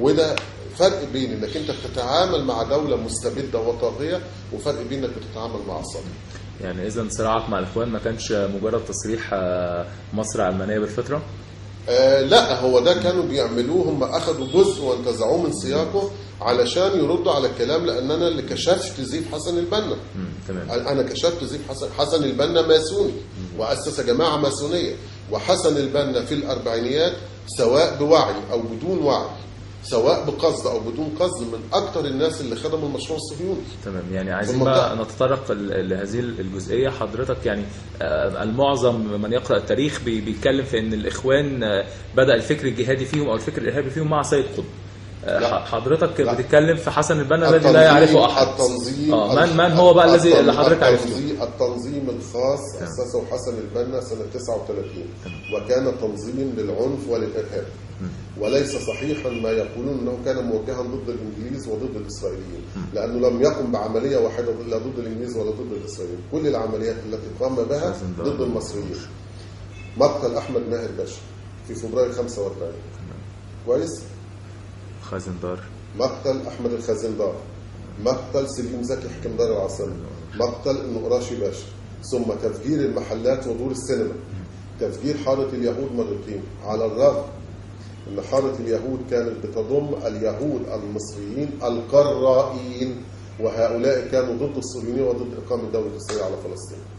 وده فرق بين انك انت بتتعامل مع دوله مستبده وطاغيه وفرق بين انك بتتعامل مع صليب يعني اذا صراعك مع الاخوان ما كانش مجرد تصريح آه، مصر علمانيه بالفطره آه لا هو ده كانوا بيعملوه هم اخذوا جزء وانتزعوه من سياقه علشان يردوا على الكلام لان انا اللي كشفت زيف حسن البنا مم، تمام انا كشفت زيف حسن حسن البنا ماسوني واسس جماعه ماسونيه وحسن البنا في الاربعينيات سواء بوعي او بدون وعي سواء بقصد او بدون قصد من اكثر الناس اللي خدموا المشروع الصهيوني تمام يعني عايزين ثم بقى بقى- نتطرق ل- لهذه الجزئيه حضرتك يعني آه، المعظم من يقرا التاريخ بي- بيتكلم في ان الاخوان آه، بدا الفكر الجهادي فيهم او الفكر الارهابي فيهم مع سيد قطب آه، لا. ح- حضرتك لا. بتتكلم في حسن البنا الذي لا التنظيم- يعرفه احد التنظيم اه من من هو بقى الذي اللي التنظيم- حضرتك عرفته التنظيم, التنظيم الخاص اسسه حسن البنا سنه 39 وكان تنظيم للعنف وللارهاب وليس صحيحا ما يقولون انه كان موجها ضد الانجليز وضد الاسرائيليين لانه لم يقم بعمليه واحده لا ضد الانجليز ولا ضد الاسرائيليين كل العمليات التي قام بها ضد المصريين مقتل احمد ماهر باشا في فبراير 45 كويس خازن دار مقتل احمد الخزندار مقتل سليم زكي حكم دار العاصمه مقتل النقراشي باشا ثم تفجير المحلات ودور السينما تفجير حاره اليهود مرتين على الرغم ان حاره اليهود كانت بتضم اليهود المصريين القرائيين وهؤلاء كانوا ضد الصهيونيه وضد اقامه دوله اسرائيل على فلسطين